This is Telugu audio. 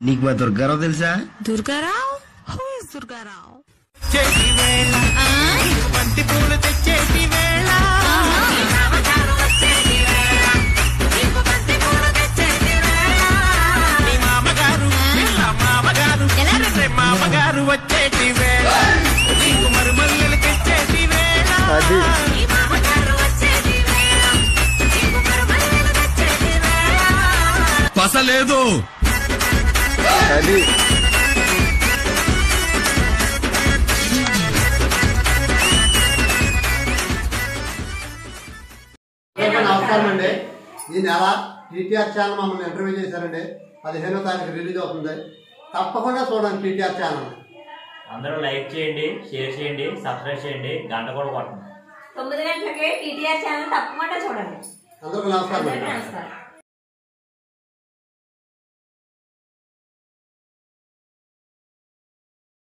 నీకు మా దుర్గారావు తెలుసా దుర్గారావు హూ ఇస్ దుర్గారావు చేతి వేళ బంతి పూలు తెచ్చేటి వేళ మీ మామగారు పిల్ల మామగారు రే మామగారు వచ్చేటి వేళ నీకు మరుమల్లెలు తెచ్చేటి వేళ పసలేదు అది అందరికీ నమస్కారం అండి ఈ నెల టీటీఆర్ ఛానల్ మమ్మల్ని ఇంటర్వ్యూ చేశారండి పదిహేనో తారీఖు రిలీజ్ అవుతుంది తప్పకుండా చూడండి టీటీఆర్ ఛానల్ అందరూ లైక్ చేయండి షేర్ చేయండి సబ్స్క్రైబ్ చేయండి గంట కూడా కొట్టండి తొమ్మిది గంటలకి టీటీఆర్ ఛానల్ తప్పకుండా చూడండి అందరికీ నమస్కారం అందరికీ అండి నమస్కారం